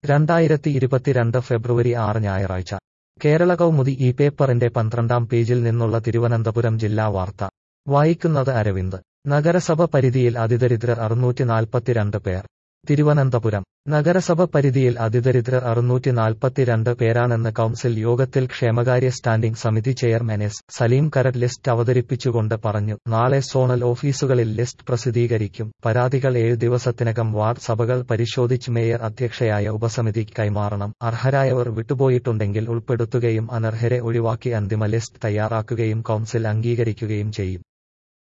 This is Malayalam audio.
രണ്ടായിരത്തി ഇരുപത്തിരണ്ട് ഫെബ്രുവരി ആറ് ഞായറാഴ്ച കേരള കൗമുദി ഈ പേപ്പറിന്റെ പന്ത്രണ്ടാം പേജിൽ നിന്നുള്ള തിരുവനന്തപുരം ജില്ലാ വാർത്ത വായിക്കുന്നത് അരവിന്ദ് നഗരസഭ പരിധിയിൽ അതിദരിദ്രർ അറുന്നൂറ്റി നാൽപ്പത്തിരണ്ട് പേർ തിരുവനന്തപുരം നഗരസഭ പരിധിയിൽ അതിദരിദ്രർ അറുന്നൂറ്റി നാൽപ്പത്തിരണ്ട് പേരാണെന്ന് കൗൺസിൽ യോഗത്തിൽ ക്ഷേമകാര്യ സ്റ്റാൻഡിംഗ് സമിതി ചെയർമാൻ എസ് സലീം കരട് ലിസ്റ്റ് അവതരിപ്പിച്ചുകൊണ്ട് പറഞ്ഞു നാളെ സോണൽ ഓഫീസുകളിൽ ലിസ്റ്റ് പ്രസിദ്ധീകരിക്കും പരാതികൾ ഏഴ് ദിവസത്തിനകം വാർഡ് സഭകൾ പരിശോധിച്ച് മേയർ അധ്യക്ഷയായ ഉപസമിതിക്ക് കൈമാറണം അർഹരായവർ വിട്ടുപോയിട്ടുണ്ടെങ്കിൽ ഉൾപ്പെടുത്തുകയും അനർഹരെ ഒഴിവാക്കി അന്തിമ ലിസ്റ്റ് തയ്യാറാക്കുകയും കൗൺസിൽ അംഗീകരിക്കുകയും ചെയ്യും